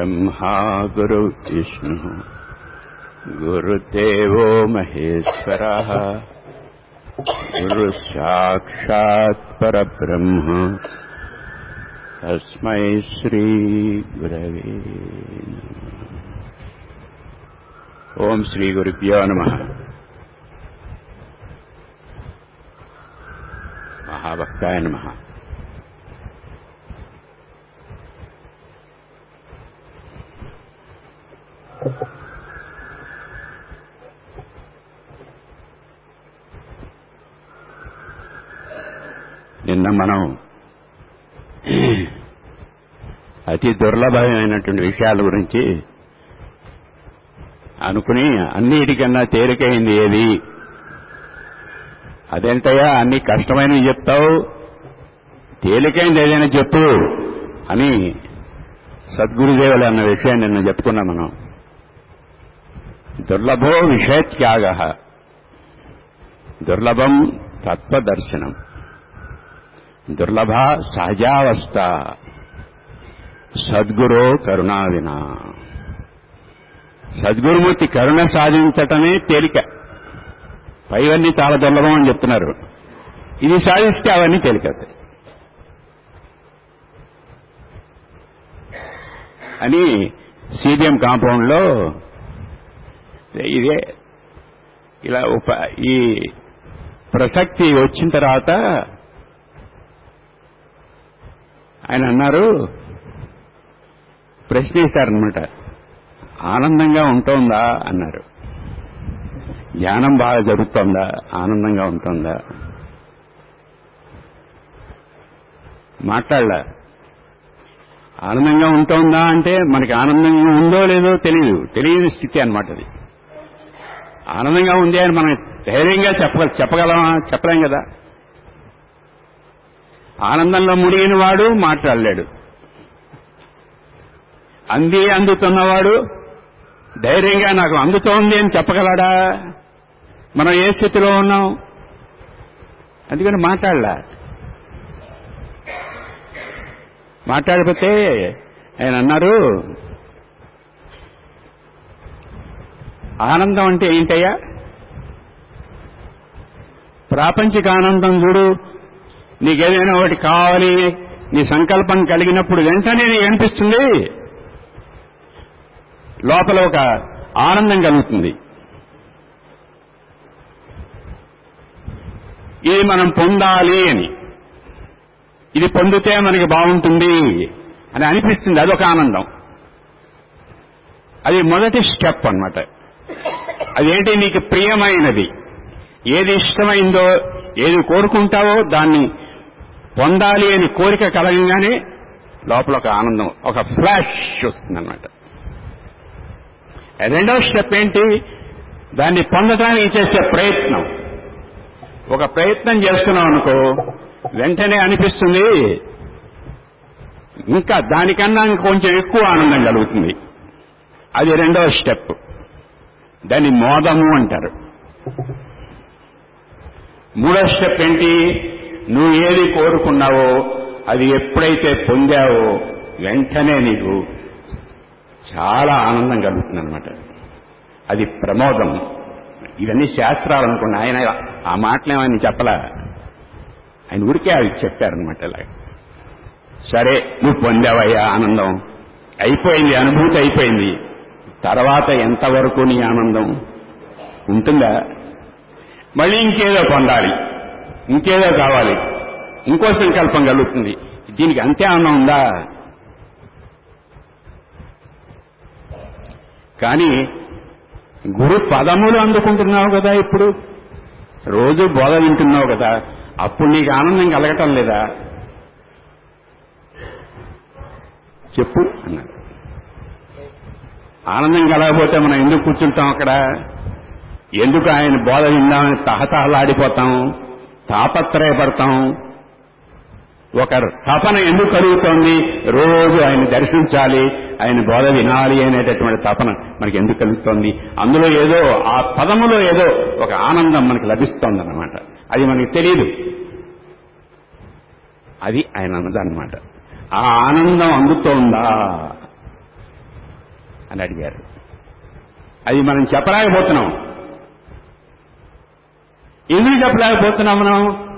ब्रह्मा गुरु विष्णु गुरुदेवो महेश्वरः गुरुसाक्षात् परब्रह्म तस्मै श्रीगुरवे नमः। ఓం శ్రీ గురుభ్యో నమ మహాభక్తాయ నమ నిన్న మనం అతి దుర్లభమైనటువంటి విషయాల గురించి అనుకుని అన్నిటికన్నా తేలికైంది ఏది అదేంటయ్యా అన్ని కష్టమైనవి చెప్తావు తేలికైంది ఏదైనా చెప్పు అని సద్గురుదేవులు అన్న విషయాన్ని నిన్న చెప్పుకున్నాం మనం దుర్లభో విషయత్యాగ దుర్లభం తత్వదర్శనం దుర్లభ సహజావస్థ సద్గురో కరుణావినా సద్గురుమూర్తి కరుణ సాధించటమే తేలిక పైవన్నీ చాలా దుర్లభం అని చెప్తున్నారు ఇది సాధిస్తే అవన్నీ తేలికవుతాయి అని సిబిఎం కాంపౌండ్ లో ఇదే ఇలా ఉప ఈ ప్రసక్తి వచ్చిన తర్వాత ఆయన అన్నారు ప్రశ్నిస్తారనమాట ఆనందంగా ఉంటోందా అన్నారు ధ్యానం బాగా జరుగుతోందా ఆనందంగా ఉంటుందా మాట్లాడలా ఆనందంగా ఉంటోందా అంటే మనకి ఆనందంగా ఉందో లేదో తెలియదు తెలియని స్థితి అనమాట అది ఆనందంగా ఉంది అని మనం ధైర్యంగా చెప్ప చెప్పగలమా చెప్పలేం కదా ఆనందంలో మునిగిన వాడు మాట్లాడలేడు అంది అందుతున్నవాడు ధైర్యంగా నాకు అందుతోంది అని చెప్పగలడా మనం ఏ స్థితిలో ఉన్నాం అందుకని మాట్లాడలా మాట్లాడిపోతే ఆయన అన్నారు ఆనందం అంటే ఏంటయ్యా ప్రాపంచిక ఆనందం చూడు నీకేదైనా ఒకటి కావాలి నీ సంకల్పం కలిగినప్పుడు వెంటనే నీకు అనిపిస్తుంది లోపల ఒక ఆనందం కలుగుతుంది ఇది మనం పొందాలి అని ఇది పొందితే మనకి బాగుంటుంది అని అనిపిస్తుంది అదొక ఆనందం అది మొదటి స్టెప్ అన్నమాట అదేంటి నీకు ప్రియమైనది ఏది ఇష్టమైందో ఏది కోరుకుంటావో దాన్ని పొందాలి అని కోరిక కలగంగానే లోపల ఒక ఆనందం ఒక ఫ్లాష్ వస్తుందన్నమాట రెండవ స్టెప్ ఏంటి దాన్ని పొందడానికి చేసే ప్రయత్నం ఒక ప్రయత్నం చేస్తున్నాం అనుకో వెంటనే అనిపిస్తుంది ఇంకా దానికన్నా కొంచెం ఎక్కువ ఆనందం కలుగుతుంది అది రెండవ స్టెప్ దాన్ని మోదము అంటారు మూడో స్టెప్ ఏంటి నువ్వు ఏది కోరుకున్నావో అది ఎప్పుడైతే పొందావో వెంటనే నీకు చాలా ఆనందం కలుగుతుంది అనమాట అది ప్రమోదం ఇవన్నీ శాస్త్రాలు అనుకోండి ఆయన ఆ మాటలేమని చెప్పలా ఆయన ఊరికే అవి చెప్పారనమాట ఇలా సరే నువ్వు పొందావయ్యా ఆనందం అయిపోయింది అనుభూతి అయిపోయింది తర్వాత ఎంతవరకు నీ ఆనందం ఉంటుందా మళ్ళీ ఇంకేదో పొందాలి ఇంకేదో కావాలి ఇంకో సంకల్పం కలుగుతుంది దీనికి అంతే ఆనందం ఉందా కానీ గురు పదములు అందుకుంటున్నావు కదా ఇప్పుడు రోజు బోధ వింటున్నావు కదా అప్పుడు నీకు ఆనందం కలగటం లేదా చెప్పు అన్నాడు ఆనందం కలగకపోతే మనం ఎందుకు కూర్చుంటాం అక్కడ ఎందుకు ఆయన బోధ విందామని తహతహలాడిపోతాం తాపత్రయపడతాం ఒక తపన ఎందుకు కలుగుతోంది రోజు ఆయన దర్శించాలి ఆయన బోధ వినాలి అనేటటువంటి తపన మనకి ఎందుకు కలుగుతోంది అందులో ఏదో ఆ పదములో ఏదో ఒక ఆనందం మనకి లభిస్తోందన్నమాట అది మనకి తెలియదు అది ఆయన అన్నదన్నమాట ఆ ఆనందం అందుతోందా అని అడిగారు అది మనం చెప్పలేకపోతున్నాం ఎందుకు చెప్పలేకపోతున్నాం మనం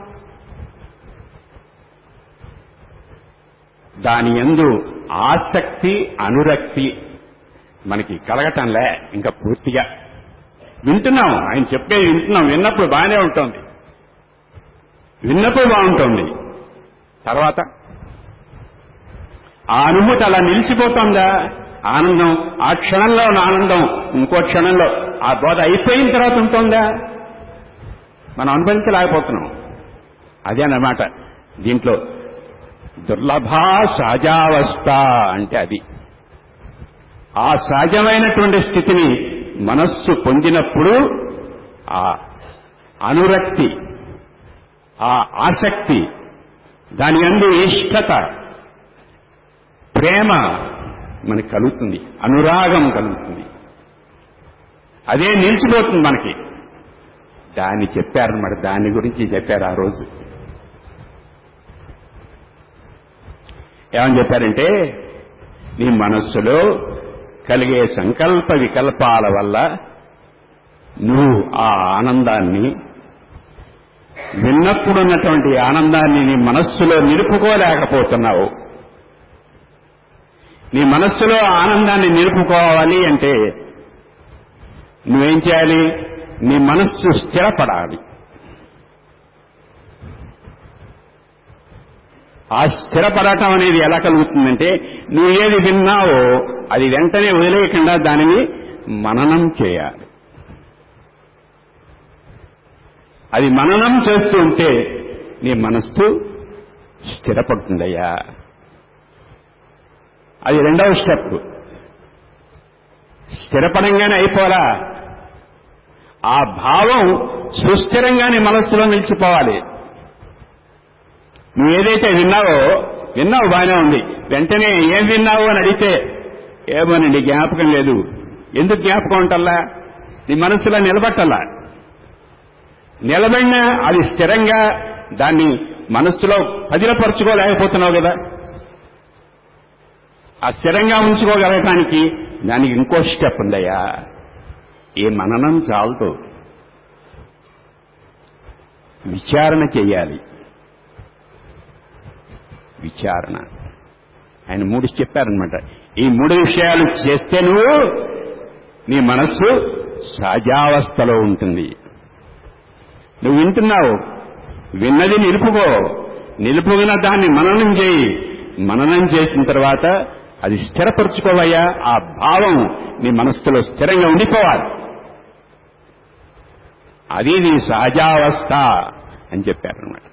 దాని ఎందు ఆసక్తి అనురక్తి మనకి కలగటంలే ఇంకా పూర్తిగా వింటున్నాం ఆయన చెప్పేది వింటున్నాం విన్నప్పుడు బాగానే ఉంటుంది విన్నప్పుడు బాగుంటుంది తర్వాత ఆ అనుభూతి అలా నిలిచిపోతుందా ఆనందం ఆ క్షణంలో ఉన్న ఆనందం ఇంకో క్షణంలో ఆ బోధ అయిపోయిన తర్వాత ఉంటుందా మనం అనుభవించలేకపోతున్నాం అదే అన్నమాట దీంట్లో దుర్లభా సహజావస్థ అంటే అది ఆ సహజమైనటువంటి స్థితిని మనస్సు పొందినప్పుడు ఆ అనురక్తి ఆ ఆసక్తి దాని అందు ఇష్టత ప్రేమ మనకి కలుగుతుంది అనురాగం కలుగుతుంది అదే నిలిచిపోతుంది మనకి దాన్ని చెప్పారన్నమాట దాని గురించి చెప్పారు ఆ రోజు ఏమని చెప్పారంటే నీ మనస్సులో కలిగే సంకల్ప వికల్పాల వల్ల నువ్వు ఆ ఆనందాన్ని విన్నప్పుడున్నటువంటి ఆనందాన్ని నీ మనస్సులో నిలుపుకోలేకపోతున్నావు నీ మనస్సులో ఆనందాన్ని నిలుపుకోవాలి అంటే నువ్వేం చేయాలి నీ మనస్సు స్థిరపడాలి ఆ స్థిరపడటం అనేది ఎలా కలుగుతుందంటే నువ్వు ఏది విన్నావో అది వెంటనే వదిలేయకుండా దానిని మననం చేయాలి అది మననం చేస్తూ ఉంటే నీ మనస్సు స్థిరపడుతుందయ్యా అది రెండవ స్టెప్ స్థిరపడంగానే అయిపోరా ఆ భావం సుస్థిరంగా నీ మనస్సులో నిలిచిపోవాలి నువ్వు ఏదైతే విన్నావో విన్నావు బాగానే ఉంది వెంటనే ఏం విన్నావు అని అడిగితే ఏమోనండి జ్ఞాపకం లేదు ఎందుకు జ్ఞాపకం ఉంటల్లా నీ మనస్సులో నిలబట్టల్లా నిలబడినా అది స్థిరంగా దాన్ని మనస్సులో పదిలపరుచుకోలేకపోతున్నావు కదా ఆ స్థిరంగా ఉంచుకోగలగటానికి దానికి ఇంకో స్టెప్ ఉందయ్యా ఏ మననం చాలదు విచారణ చెయ్యాలి విచారణ ఆయన మూడు చెప్పారనమాట ఈ మూడు విషయాలు చేస్తే నువ్వు నీ మనస్సు సహజావస్థలో ఉంటుంది నువ్వు వింటున్నావు విన్నది నిలుపుకో నిలుపుగిన దాన్ని మననం చేయి మననం చేసిన తర్వాత అది స్థిరపరచుకోవయ్యా ఆ భావం నీ మనస్సులో స్థిరంగా ఉండిపోవాలి అది నీ సహజావస్థ అని చెప్పారనమాట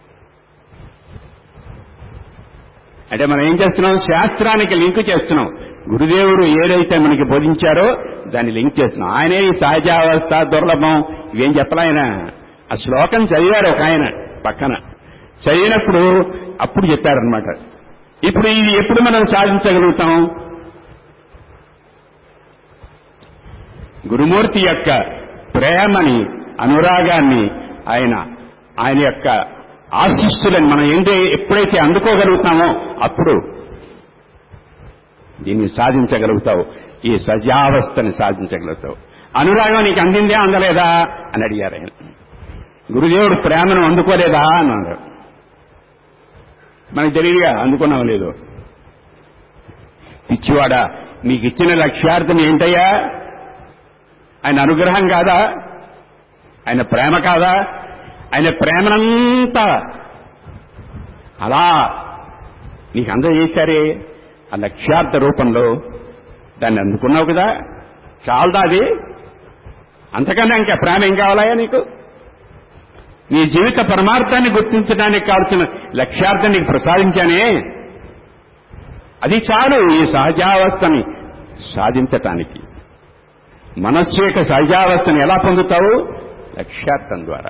అంటే మనం ఏం చేస్తున్నాం శాస్త్రానికి లింక్ చేస్తున్నాం గురుదేవుడు ఏదైతే మనకి బోధించారో దాన్ని లింక్ చేస్తున్నాం ఆయనే ఈ సహజావస్థ దుర్లభం ఇవేం చెప్పలే ఆయన ఆ శ్లోకం చదివారు ఒక ఆయన పక్కన చదివినప్పుడు అప్పుడు చెప్పారనమాట ఇప్పుడు ఇది ఎప్పుడు మనం సాధించగలుగుతాం గురుమూర్తి యొక్క ప్రేమని అనురాగాన్ని ఆయన ఆయన యొక్క ఆశిస్తులని మనం ఏంటి ఎప్పుడైతే అందుకోగలుగుతామో అప్పుడు దీన్ని సాధించగలుగుతావు ఈ సజావస్థని సాధించగలుగుతావు అనురాగం నీకు అందిందే అందలేదా అని అడిగారు ఆయన గురుదేవుడు ప్రేమను అందుకోలేదా అన్నాడు మనకు తెలియదుగా అందుకున్నాం లేదు పిచ్చివాడా నీకు ఇచ్చిన లక్ష్యార్థం ఏంటయ్యా ఆయన అనుగ్రహం కాదా ఆయన ప్రేమ కాదా ఆయన ప్రేమనంతా అలా నీకు అందజేశారే ఆ లక్ష్యార్థ రూపంలో దాన్ని అందుకున్నావు కదా చాలదా అది అంతకన్నా ఇంకా ప్రేమ ఏం కావాలయా నీకు నీ జీవిత పరమార్థాన్ని గుర్తించడానికి కావాల్సిన లక్ష్యార్థం నీకు ప్రసాదించానే అది చాలు ఈ సహజావస్థని సాధించటానికి మనస్సు యొక్క సహజావస్థను ఎలా పొందుతావు లక్ష్యార్థం ద్వారా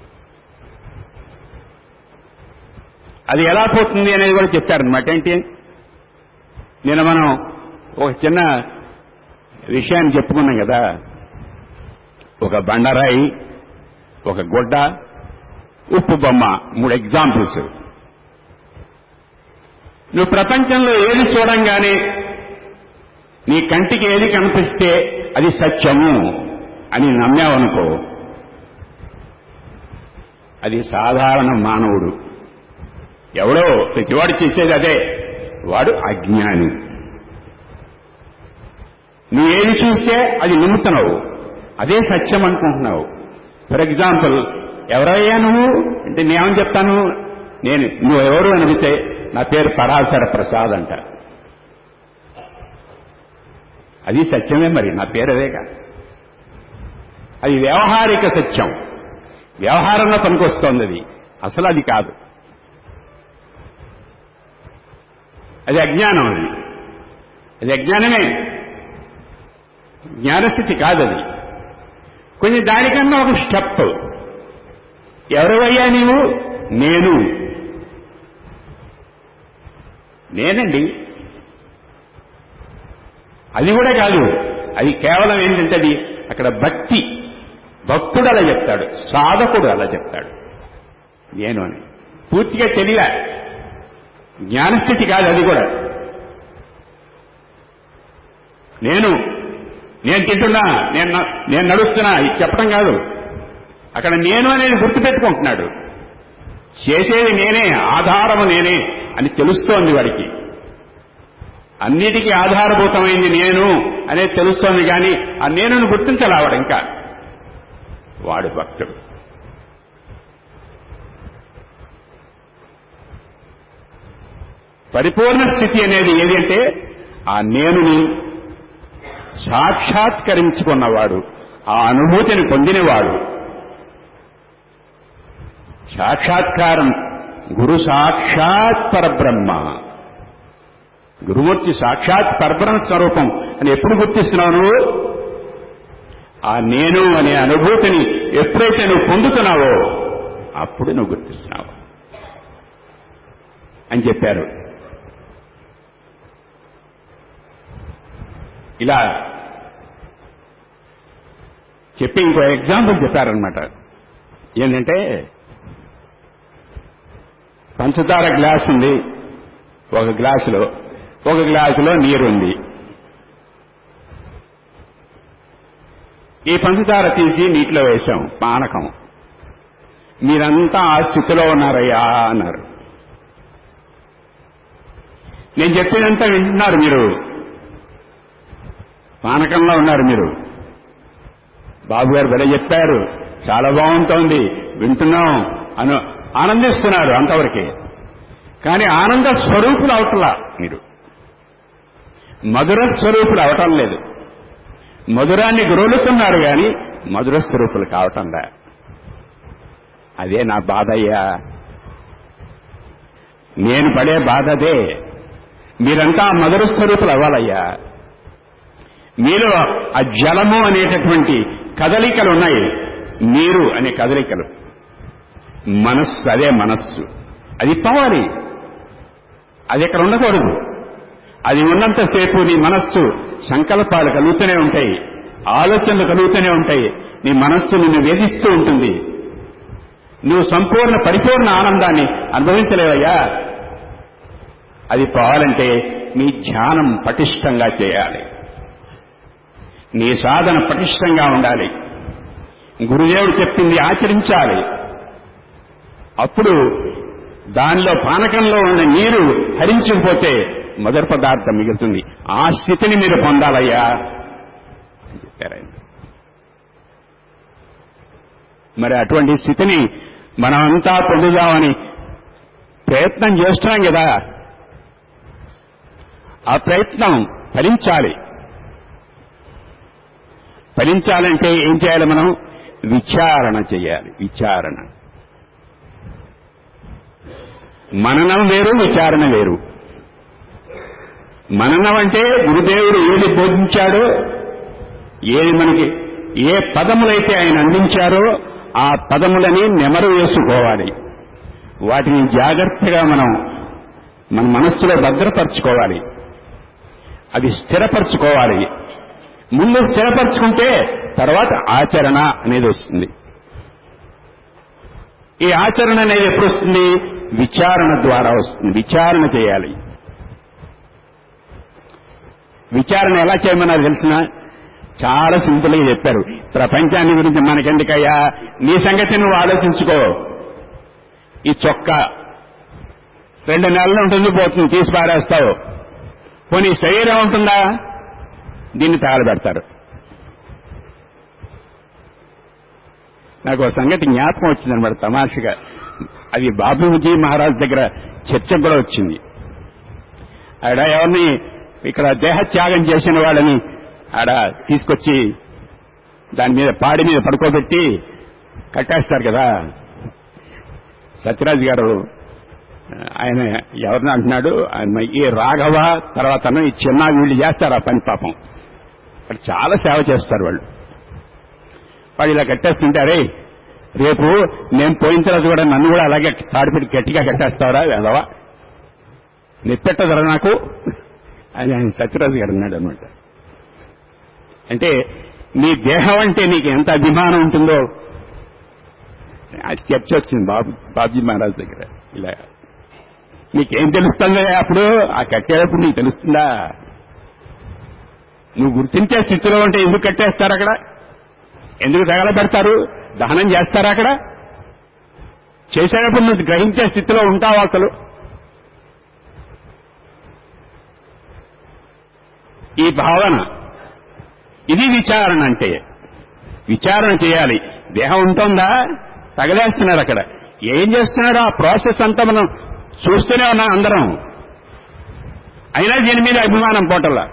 అది ఎలా పోతుంది అనేది కూడా చెప్తారనమాట ఏంటి నేను మనం ఒక చిన్న విషయాన్ని చెప్పుకున్నాం కదా ఒక బండరాయి ఒక గుడ్డ ఉప్పు బొమ్మ మూడు ఎగ్జాంపుల్స్ నువ్వు ప్రపంచంలో ఏది చూడంగానే నీ కంటికి ఏది కనిపిస్తే అది సత్యము అని నమ్మావనుకో అది సాధారణ మానవుడు ఎవడో ప్రతివాడు చేసేది అదే వాడు అజ్ఞాని నువ్వేది చూస్తే అది నమ్ముతున్నావు అదే సత్యం అనుకుంటున్నావు ఫర్ ఎగ్జాంపుల్ ఎవరయ్యా నువ్వు అంటే నేనేమని చెప్తాను నేను నువ్వు ఎవరు అని అడిగితే నా పేరు పరాశర ప్రసాద్ అంట అది సత్యమే మరి నా పేరు అదేగా అది వ్యవహారిక సత్యం వ్యవహారంలో పనికొస్తోంది అది అసలు అది కాదు అది అజ్ఞానం అది అది అజ్ఞానమే జ్ఞానస్థితి కాదు అది కొంచెం దానికన్నా ఒక స్టెప్ ఎవరివయ్యా నీవు నేను నేనండి అది కూడా కాదు అది కేవలం ఏంటంటే అది అక్కడ భక్తి భక్తుడు అలా చెప్తాడు సాధకుడు అలా చెప్తాడు నేను అని పూర్తిగా తెలియ జ్ఞానస్థితి కాదు అది కూడా నేను నేను తింటున్నా నేను న- నేను నడుస్తున్నా ఇది చెప్పడం కాదు అక్కడ నేను అనేది గుర్తుపెట్టుకుంటున్నాడు చేసేది నేనే ఆధారము నేనే అని తెలుస్తోంది వాడికి అన్నిటికీ ఆధారభూతమైంది నేను అనేది తెలుస్తోంది కానీ ఆ నేనును గుర్తించాలి ఆవిడ ఇంకా వాడు భక్తుడు పరిపూర్ణ స్థితి అనేది ఏది అంటే ఆ నేనుని సాక్షాత్కరించుకున్నవాడు ఆ అనుభూతిని పొందినవాడు సాక్షాత్కారం గురు సాక్షాత్ పరబ్రహ్మ గురుమూర్తి సాక్షాత్ పరబ్రహ్మ స్వరూపం అని ఎప్పుడు గుర్తిస్తున్నావు నువ్వు ఆ నేను అనే అనుభూతిని ఎప్పుడైతే నువ్వు పొందుతున్నావో అప్పుడు నువ్వు గుర్తిస్తున్నావు అని చెప్పారు ఇలా చెప్పి ఇంకో ఎగ్జాంపుల్ చెప్పారనమాట ఏంటంటే పంచదార గ్లాస్ ఉంది ఒక గ్లాసులో ఒక గ్లాసులో నీరుంది ఈ పంచదార తీసి నీటిలో వేశాం పానకం మీరంతా ఆ స్థితిలో ఉన్నారయ్యా అన్నారు నేను చెప్పినంతా వింటున్నారు మీరు పానకంలో ఉన్నారు మీరు బాబు గారు భలే చెప్పారు చాలా బాగుంటోంది వింటున్నాం అను ఆనందిస్తున్నారు అంతవరకే కానీ ఆనంద స్వరూపులు అవటలా మీరు మధుర స్వరూపులు అవటం లేదు మధురాన్ని గ్రోలుతున్నారు కానీ మధుర స్వరూపులు కావటంలా అదే నా బాధ అయ్యా నేను పడే బాధ అదే మీరంతా మధుర స్వరూపులు అవ్వాలయ్యా మీలో ఆ జలము అనేటటువంటి కదలికలు ఉన్నాయి నీరు అనే కదలికలు మనస్సు అదే మనస్సు అది పోవాలి అది ఇక్కడ ఉండకూడదు అది ఉన్నంతసేపు నీ మనస్సు సంకల్పాలు కలుగుతూనే ఉంటాయి ఆలోచనలు కలుగుతూనే ఉంటాయి నీ మనస్సు నిన్ను వేధిస్తూ ఉంటుంది నువ్వు సంపూర్ణ పరిపూర్ణ ఆనందాన్ని అనుభవించలేవయ్యా అది పోవాలంటే నీ ధ్యానం పటిష్టంగా చేయాలి నీ సాధన పటిష్టంగా ఉండాలి గురుదేవుడు చెప్పింది ఆచరించాలి అప్పుడు దానిలో పానకంలో ఉన్న నీరు హరించుకుపోతే మొదటి పదార్థం మిగులుతుంది ఆ స్థితిని మీరు పొందాలయ్యా అని చెప్పారు ఆయన మరి అటువంటి స్థితిని మనమంతా పొందుదామని ప్రయత్నం చేస్తున్నాం కదా ఆ ప్రయత్నం ఫలించాలి ఫలించాలంటే ఏం చేయాలి మనం విచారణ చేయాలి విచారణ మననం వేరు విచారణ వేరు మననం అంటే గురుదేవుడు ఏది బోధించాడో ఏది మనకి ఏ పదములైతే ఆయన అందించారో ఆ పదములని నెమరు వేసుకోవాలి వాటిని జాగ్రత్తగా మనం మన మనస్సులో భద్రపరచుకోవాలి అది స్థిరపరచుకోవాలి ముందు స్థిరపరచుకుంటే తర్వాత ఆచరణ అనేది వస్తుంది ఈ ఆచరణ అనేది ఎప్పుడు వస్తుంది విచారణ ద్వారా వస్తుంది విచారణ చేయాలి విచారణ ఎలా చేయమన్నారు తెలిసిన చాలా సింపుల్ గా చెప్పారు ప్రపంచాన్ని గురించి మనకెందుకయ్యా నీ సంగతి నువ్వు ఆలోచించుకో ఈ చొక్క రెండు నెలలు ఉంటుంది పోతుంది తీసి పారేస్తావు పోనీ శరీరం ఉంటుందా దీన్ని తగలబెడతారు నాకు ఒక సంగతి జ్ఞాపకం వచ్చిందనమాట తమాషగా అది బాబూజీ మహారాజ్ దగ్గర చర్చ కూడా వచ్చింది ఆడ ఎవరిని ఇక్కడ దేహత్యాగం చేసిన వాళ్ళని ఆడ తీసుకొచ్చి దాని మీద పాడి మీద పడుకోబెట్టి కట్టేస్తారు కదా సత్యరాజు గారు ఆయన ఎవరిని అంటున్నాడు ఆయన ఈ రాఘవ తర్వాత ఈ చిన్న వీళ్ళు చేస్తారు ఆ పని పాపం అక్కడ చాలా సేవ చేస్తారు వాళ్ళు వాళ్ళు ఇలా కట్టేస్తుంటారే రేపు నేను పోయిన తర్వాత కూడా నన్ను కూడా అలాగే తాడిపెట్టి గట్టిగా కట్టేస్తావరా వెదవా నెప్పెట్టదరా నాకు అని ఆయన సత్యరాజు గారు అన్నాడు అనమాట అంటే నీ దేహం అంటే నీకు ఎంత అభిమానం ఉంటుందో అది చర్చ వచ్చింది బాబు బాబుజీ మహారాజ్ దగ్గర ఇలా నీకేం తెలుస్తుందో అప్పుడు ఆ కట్టేటప్పుడు నీకు తెలుస్తుందా నువ్వు గుర్తించే స్థితిలో ఉంటే ఎందుకు కట్టేస్తారు అక్కడ ఎందుకు తగలబెడతారు దహనం చేస్తారా అక్కడ చేసేటప్పుడు నువ్వు గ్రహించే స్థితిలో ఉంటావు అసలు ఈ భావన ఇది విచారణ అంటే విచారణ చేయాలి దేహం ఉంటుందా తగలేస్తున్నారు అక్కడ ఏం చేస్తున్నారో ఆ ప్రాసెస్ అంతా మనం చూస్తూనే ఉన్నాం అందరం అయినా దీని మీద అభిమానం పోటల్లా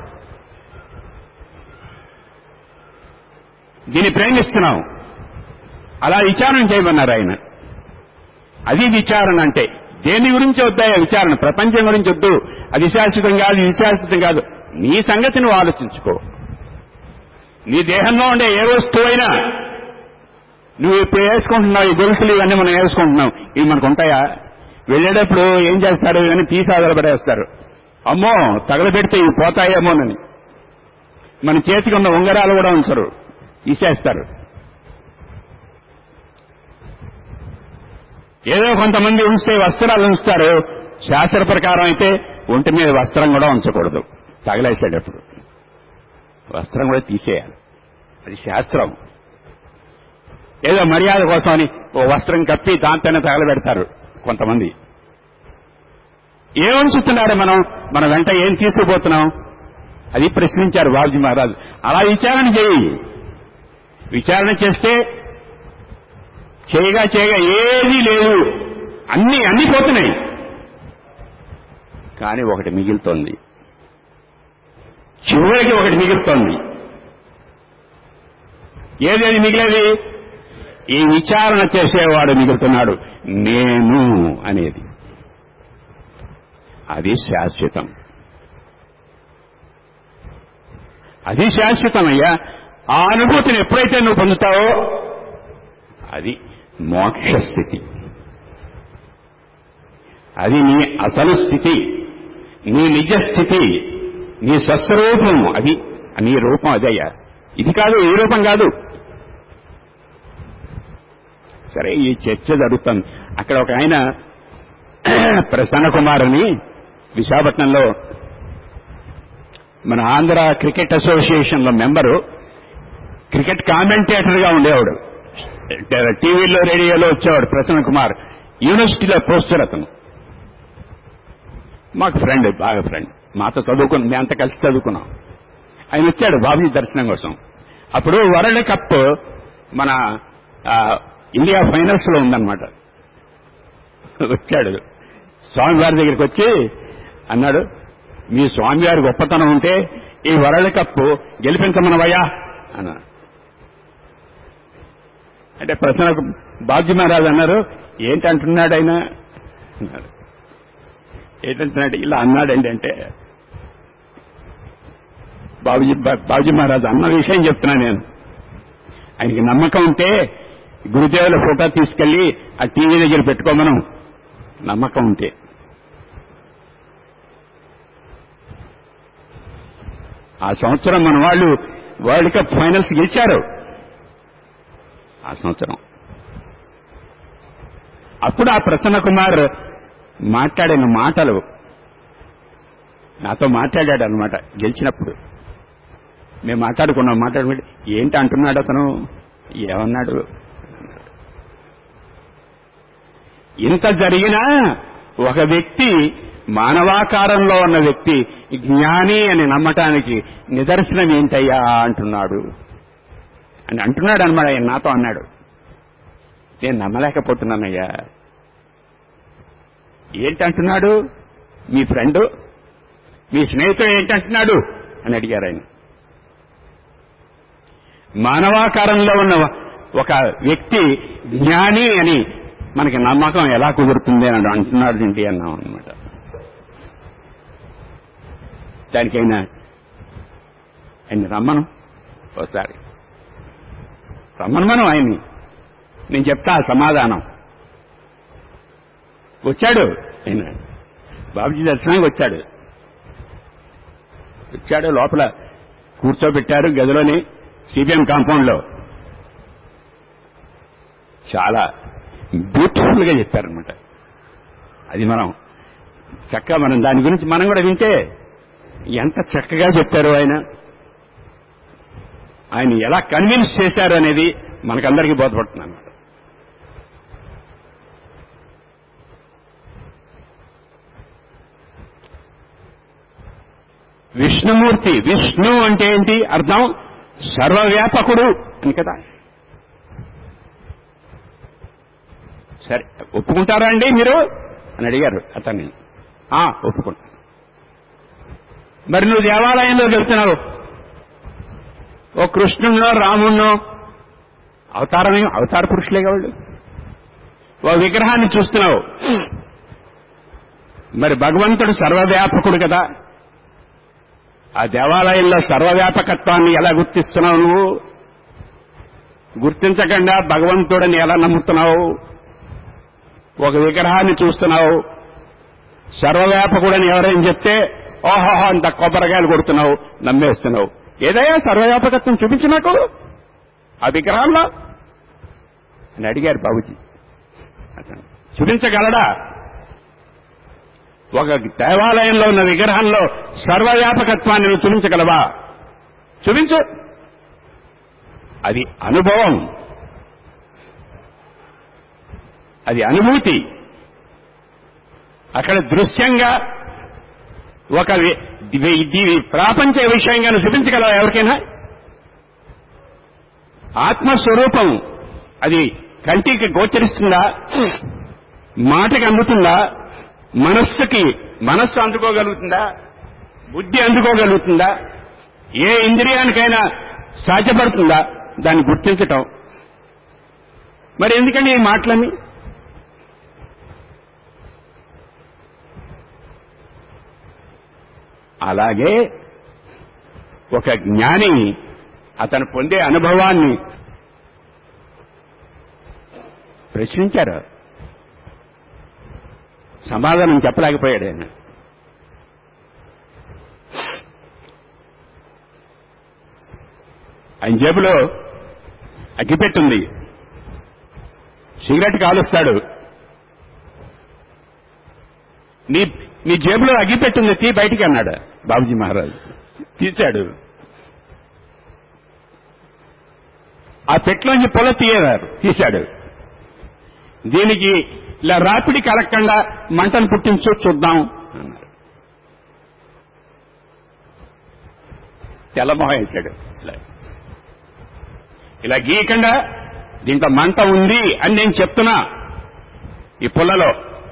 దీన్ని ప్రేమిస్తున్నాం అలా విచారణ చేయమన్నారు ఆయన అది విచారణ అంటే దేని గురించి వద్దాయా విచారణ ప్రపంచం గురించి వద్దు అది శాశ్వతం కాదు ఇది శాశ్వతం కాదు నీ సంగతి నువ్వు ఆలోచించుకో నీ దేహంలో ఉండే ఏ వస్తువైనా నువ్వు ఇప్పుడు వేసుకుంటున్నావు ఈ గొలుసులు ఇవన్నీ మనం వేసుకుంటున్నాం ఇవి మనకు ఉంటాయా వెళ్ళేటప్పుడు ఏం చేస్తారు ఇవన్నీ తీసి ఆదరపడేస్తారు అమ్మో తగలబెడితే ఇవి పోతాయేమోనని మన చేతికి ఉన్న ఉంగరాలు కూడా ఉంచరు తీసేస్తారు ఏదో కొంతమంది ఉంచితే వస్త్రాలు ఉంచుతారు శాస్త్ర ప్రకారం అయితే ఒంటి మీద వస్త్రం కూడా ఉంచకూడదు తగలేసేటప్పుడు వస్త్రం కూడా తీసేయాలి అది శాస్త్రం ఏదో మర్యాద కోసమని ఓ వస్త్రం కప్పి దాంతోనే తగలబెడతారు కొంతమంది ఏముంచుతున్నారు మనం మన వెంట ఏం తీసుకుపోతున్నాం అది ప్రశ్నించారు బాబుజీ మహారాజు అలా విచారణ చేయి విచారణ చేస్తే చేయగా చేయగా ఏదీ లేదు అన్ని అన్ని పోతున్నాయి కానీ ఒకటి మిగులుతోంది చివరికి ఒకటి మిగులుతోంది ఏదేది మిగిలేది ఈ విచారణ చేసేవాడు మిగులుతున్నాడు నేను అనేది అది శాశ్వతం అది శాశ్వతమయ్యా ఆ అనుభూతిని ఎప్పుడైతే నువ్వు పొందుతావో అది మోక్ష స్థితి అది నీ అసలు స్థితి నీ నిజ స్థితి నీ స్వస్వరూపం అది నీ రూపం అదయ్యా ఇది కాదు ఈ రూపం కాదు సరే ఈ చర్చ జరుగుతుంది అక్కడ ఒక ఆయన ప్రసన్న కుమార్ అని విశాఖపట్నంలో మన ఆంధ్ర క్రికెట్ అసోసియేషన్ లో మెంబరు క్రికెట్ కామెంటేటర్ గా ఉండేవాడు టీవీలో రేడియోలో వచ్చేవాడు ప్రసన్న కుమార్ యూనివర్సిటీలో ప్రొఫెసర్ అతను మాకు ఫ్రెండ్ బాగా ఫ్రెండ్ మాతో చదువుకుని మేమంతా కలిసి చదువుకున్నాం ఆయన వచ్చాడు బాబుజీ దర్శనం కోసం అప్పుడు వరల్డ్ కప్ మన ఆ, ఇండియా ఫైనల్స్ లో ఉందన్నమాట వచ్చాడు స్వామివారి దగ్గరికి వచ్చి అన్నాడు మీ స్వామివారి గొప్పతనం ఉంటే ఈ వరల్డ్ కప్ గెలిపించమనవయ్యా అన్నాడు అంటే ప్రశ్న బాబ్జీ మహారాజ్ అన్నారు ఏంటంటున్నాడు ఆయన అన్నాడు ఏంటంటున్నాడు ఇలా అన్నాడండి అంటే బాబుజీ బా- బాబుజీ మహారాజ్ అన్న విషయం చెప్తున్నా నేను ఆయనకి నమ్మకం ఉంటే గురుదేవుల ఫోటో తీసుకెళ్లి ఆ టీవీ దగ్గర పెట్టుకోమను నమ్మకం ఉంటే ఆ సంవత్సరం మన వాళ్ళు వరల్డ్ కప్ ఫైనల్స్ గెలిచారు ఆ సంవత్సరం అప్పుడు ఆ ప్రసన్న కుమార్ మాట్లాడిన మాటలు నాతో మాట్లాడాడు అనమాట గెలిచినప్పుడు మేము మాట్లాడుకున్నాం మాట్లాడుకుంటే ఏంటి అంటున్నాడు అతను ఏమన్నాడు ఇంత జరిగినా ఒక వ్యక్తి మానవాకారంలో ఉన్న వ్యక్తి జ్ఞాని అని నమ్మటానికి నిదర్శనం ఏంటయ్యా అంటున్నాడు అని అంటున్నాడు అనమాట ఆయన నాతో అన్నాడు నేను నమ్మలేకపోతున్నానయ్యా ఏంటంటున్నాడు మీ ఫ్రెండ్ మీ స్నేహితుడు ఏంటంటున్నాడు అని అడిగారు ఆయన మానవాకారంలో ఉన్న ఒక వ్యక్తి జ్ఞాని అని మనకి నమ్మకం ఎలా కుదురుతుంది అని అంటున్నాడు ఏంటి అన్నాం అనమాట దానికైనా ఆయన రమ్మను ఒకసారి రమ్మను మనం ఆయన్ని నేను చెప్తా సమాధానం వచ్చాడు ఆయన బాబుజీ దర్శనానికి వచ్చాడు వచ్చాడు లోపల కూర్చోబెట్టారు గదిలోని సిబిఎం కాంపౌండ్ లో చాలా బ్యూటిఫుల్ గా చెప్పారనమాట అది మనం చక్కగా మనం దాని గురించి మనం కూడా వింటే ఎంత చక్కగా చెప్పారు ఆయన ఆయన ఎలా కన్విన్స్ చేశారు అనేది మనకందరికీ బోధపడుతుంది అన్నమాట విష్ణుమూర్తి విష్ణు అంటే ఏంటి అర్థం సర్వవ్యాపకుడు అని కదా సరే ఒప్పుకుంటారా అండి మీరు అని అడిగారు అతన్ని ఆ ఒప్పుకుంటా మరి నువ్వు దేవాలయంలోకి వెళ్తున్నావు ఓ కృష్ణున్నో రామున్నో అవతారమే అవతార పురుషులే వాళ్ళు ఓ విగ్రహాన్ని చూస్తున్నావు మరి భగవంతుడు సర్వవ్యాపకుడు కదా ఆ దేవాలయంలో సర్వవ్యాపకత్వాన్ని ఎలా గుర్తిస్తున్నావు నువ్వు గుర్తించకుండా భగవంతుడని ఎలా నమ్ముతున్నావు ఒక విగ్రహాన్ని చూస్తున్నావు సర్వవ్యాపకుడని ఎవరైనా చెప్తే ఓహోహో అంత కొబ్బరికాయలు కొడుతున్నావు నమ్మేస్తున్నావు ఏదయ్యా సర్వవ్యాపకత్వం చూపించి నాకు ఆ విగ్రహంలో అని అడిగారు బాబుజీ అతను చూపించగలడా ఒక దేవాలయంలో ఉన్న విగ్రహంలో సర్వవ్యాపకత్వాన్ని నువ్వు చూపించగలవా చూపించు అది అనుభవం అది అనుభూతి అక్కడ దృశ్యంగా ఒక వి- ది- ఇది ప్రాపంచ విషయంగా నువ్వు చూపించగలవా ఎవరికైనా ఆత్మస్వరూపం అది కంటికి గోచరిస్తుందా మాటకి అందుతుందా మనస్సుకి మనస్సు అందుకోగలుగుతుందా బుద్ధి అందుకోగలుగుతుందా ఏ ఇంద్రియానికైనా సాధ్యపడుతుందా దాన్ని గుర్తించటం మరి ఎందుకండి ఈ మాటలన్నీ అలాగే ఒక జ్ఞాని అతను పొందే అనుభవాన్ని ప్రశ్నించారు సమాధానం చెప్పలేకపోయాడు ఆయన ఆయన జేబులో అగ్గిపెట్టుంది సిగరెట్ కాలుస్తాడు నీ నీ జేబులో అగ్గిపెట్టుంది తీ బయటికి అన్నాడు బాబుజీ మహారాజ్ తీశాడు ఆ పెట్లోంచి పొల తీయరారు తీశాడు దీనికి ఇలా రాపిడి కలగకుండా మంటను పుట్టించు చూద్దాం అన్నారు తెల్లమొహం వేశాడు ఇలా. ఇలా గీయకుండా దీంట్లో మంట ఉంది అని నేను చెప్తున్నా ఈ పుల్లలో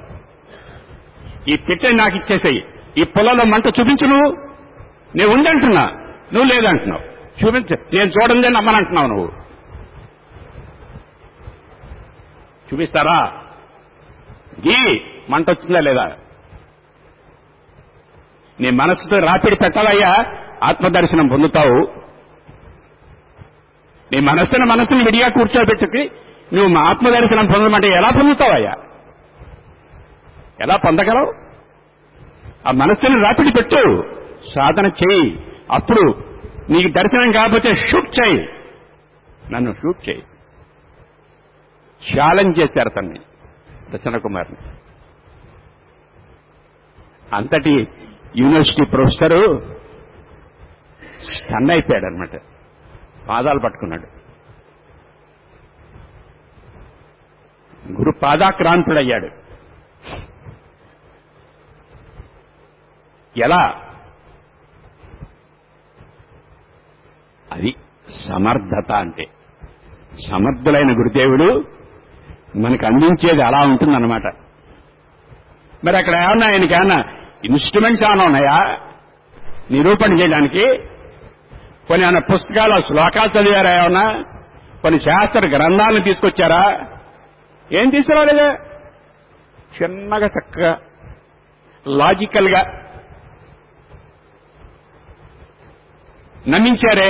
ఈ పెట్టె నాకు ఇచ్చేసాయి ఈ పుల్లలో మంట చూపించు నువ్వు నేను ఉందంటున్నా నువ్వు లేదంటున్నావు చూపించ నేను చూడండి నమ్మనంటున్నావు నువ్వు చూపిస్తారా గీ మంట వచ్చిందా లేదా నీ మనసుతో రాపిడి పెట్టాలయ్యా ఆత్మదర్శనం పొందుతావు నీ మనస్సును మనసుని విడిగా కూర్చోబెట్టుకి నువ్వు మా ఆత్మదర్శనం పొందమంటే ఎలా పొందుతావయ్యా ఎలా పొందగలవు ఆ మనస్సుని రాపిడి పెట్టు సాధన చేయి అప్పుడు నీకు దర్శనం కాకపోతే షూట్ చేయి నన్ను షూట్ చేయి ఛాలెంజ్ చేశారు తన్ని ప్రసన్న కుమార్ని అంతటి యూనివర్సిటీ ప్రొఫెసరు స్టన్ అయిపోయాడు అనమాట పాదాలు పట్టుకున్నాడు గురు పాదాక్రాంతుడయ్యాడు ఎలా అది సమర్థత అంటే సమర్థులైన గురుదేవుడు మనకు అందించేది అలా ఉంటుందన్నమాట మరి అక్కడ ఏమన్నా ఆయనకి ఏమన్నా ఇన్స్ట్రుమెంట్స్ ఏమైనా ఉన్నాయా నిరూపణ చేయడానికి కొన్ని ఏమైనా పుస్తకాల శ్లోకాలు చదివారా ఏమన్నా కొన్ని శాస్త్ర గ్రంథాలను తీసుకొచ్చారా ఏం తీసుకురాలేదా చిన్నగా చక్కగా లాజికల్ గా నమ్మించారే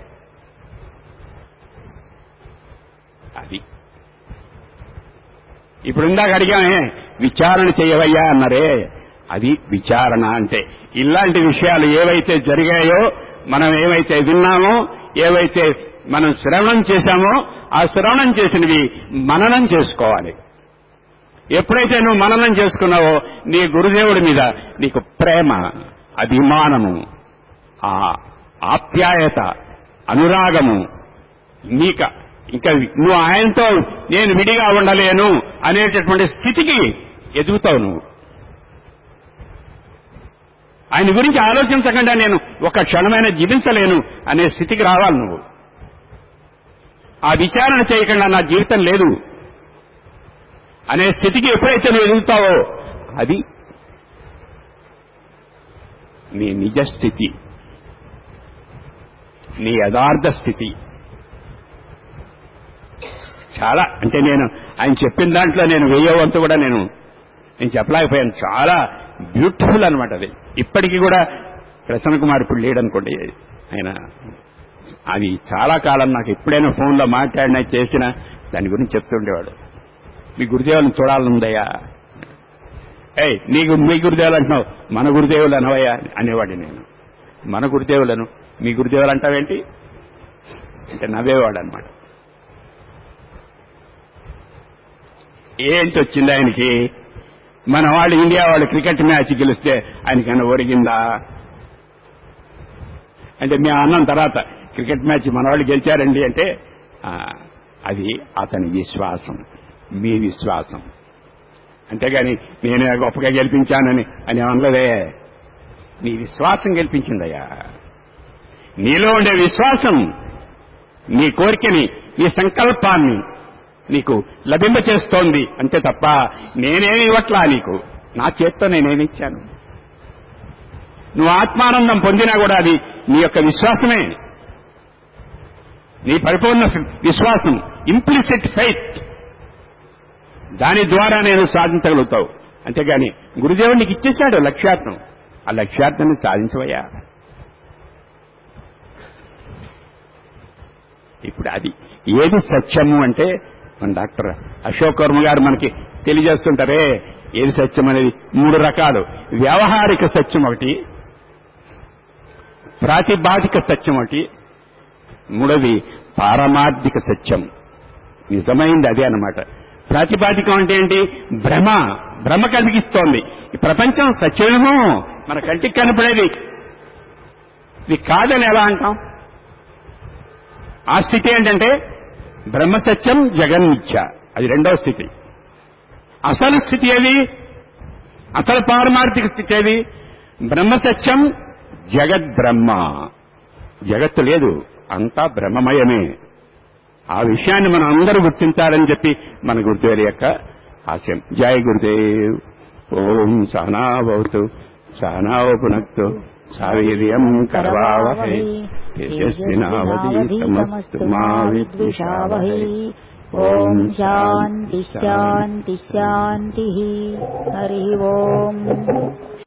అది ఇప్పుడు ఇందాక అడిగామే విచారణ చేయవయ్యా అన్నారే అది విచారణ అంటే ఇలాంటి విషయాలు ఏవైతే జరిగాయో మనం ఏవైతే విన్నామో ఏవైతే మనం శ్రవణం చేశామో ఆ శ్రవణం చేసినవి మననం చేసుకోవాలి ఎప్పుడైతే నువ్వు మననం చేసుకున్నావో నీ గురుదేవుడి మీద నీకు ప్రేమ అభిమానము ఆ ఆప్యాయత అనురాగము నీక ఇంకా నువ్వు ఆయనతో నేను విడిగా ఉండలేను అనేటటువంటి స్థితికి ఎదుగుతావు నువ్వు ఆయన గురించి ఆలోచించకుండా నేను ఒక క్షణమైన జీవించలేను అనే స్థితికి రావాలి నువ్వు ఆ విచారణ చేయకుండా నా జీవితం లేదు అనే స్థితికి ఎప్పుడైతే నువ్వు ఎదుగుతావో అది నీ నిజ స్థితి నీ యథార్థ స్థితి చాలా అంటే నేను ఆయన చెప్పిన దాంట్లో నేను వెయ్యో వంతు కూడా నేను నేను చెప్పలేకపోయాను చాలా బ్యూటిఫుల్ అనమాట అది ఇప్పటికీ కూడా ప్రసన్న కుమార్ ఇప్పుడు లేడనుకోండి ఆయన అది చాలా కాలం నాకు ఎప్పుడైనా ఫోన్లో మాట్లాడినా చేసినా దాని గురించి చెప్తుండేవాడు మీ గురుదేవులను చూడాలనుందయ్యా ఏయ్ నీకు మీ గురుదేవులు అంటున్నావు మన గురుదేవులు అనవయ్యా అనేవాడి నేను మన గురుదేవులను మీ గురుదేవులు అంటావేంటి అంటే నవ్వేవాడు అనమాట ఏంటి వచ్చింది ఆయనకి మన వాళ్ళు ఇండియా వాళ్ళు క్రికెట్ మ్యాచ్ గెలిస్తే ఆయనకైనా ఒరిగిందా అంటే మేము అన్నం తర్వాత క్రికెట్ మ్యాచ్ మన వాళ్ళు గెలిచారండి అంటే ఆ, అది అతని విశ్వాసం మీ విశ్వాసం అంతేగాని నేనే గొప్పగా గెలిపించానని అని అనలేదే నీ విశ్వాసం గెలిపించిందయ్యా నీలో ఉండే విశ్వాసం నీ కోరికని నీ సంకల్పాన్ని నీకు లభింప చేస్తోంది అంతే తప్ప నేనేమి ఇవ్వట్లా నీకు నా చేత్తో నేనేమి ఇచ్చాను నువ్వు ఆత్మానందం పొందినా కూడా అది నీ యొక్క విశ్వాసమే నీ పరిపూర్ణ విశ్వాసం ఇంప్లిసిట్ ఫెయిత్ దాని ద్వారా నేను సాధించగలుగుతావు అంతేగాని గురుదేవుడు నీకు ఇచ్చేశాడు లక్ష్యార్థం ఆ లక్ష్యార్థాన్ని సాధించవయ్యా ఇప్పుడు అది ఏది సత్యము అంటే మన డాక్టర్ అశోక్ వర్మ గారు మనకి తెలియజేస్తుంటారే ఏది సత్యం అనేది మూడు రకాలు వ్యవహారిక సత్యం ఒకటి ప్రాతిపాదిక సత్యం ఒకటి మూడవది పారమార్థిక సత్యం నిజమైంది అదే అన్నమాట ప్రాతిపాదికం అంటే ఏంటి భ్రమ భ్రమ కలిగిస్తోంది ఈ ప్రపంచం సత్యమేమో మన కంటికి కనపడేది ఇది కాదని ఎలా అంటాం ఆ స్థితి ఏంటంటే బ్రహ్మసత్యం జగన్మిథ్య అది రెండవ స్థితి అసలు స్థితి ఏది అసలు పారమార్థిక స్థితి ఏది బ్రహ్మసత్యం జగద్బ్రహ్మ జగత్తు లేదు అంతా బ్రహ్మమయమే ఆ విషయాన్ని మనం అందరూ గుర్తించాలని చెప్పి మన గురుదేవుల యొక్క ఆశయం జై గురుదేవ్ ఓం సహనావతు సహనావపునక్తు సావీర్యం కరవావహై తేజస్వినావధీతమస్తు మా విద్విషావహై ఓం శాంతి శాంతి శాంతి హరి ఓం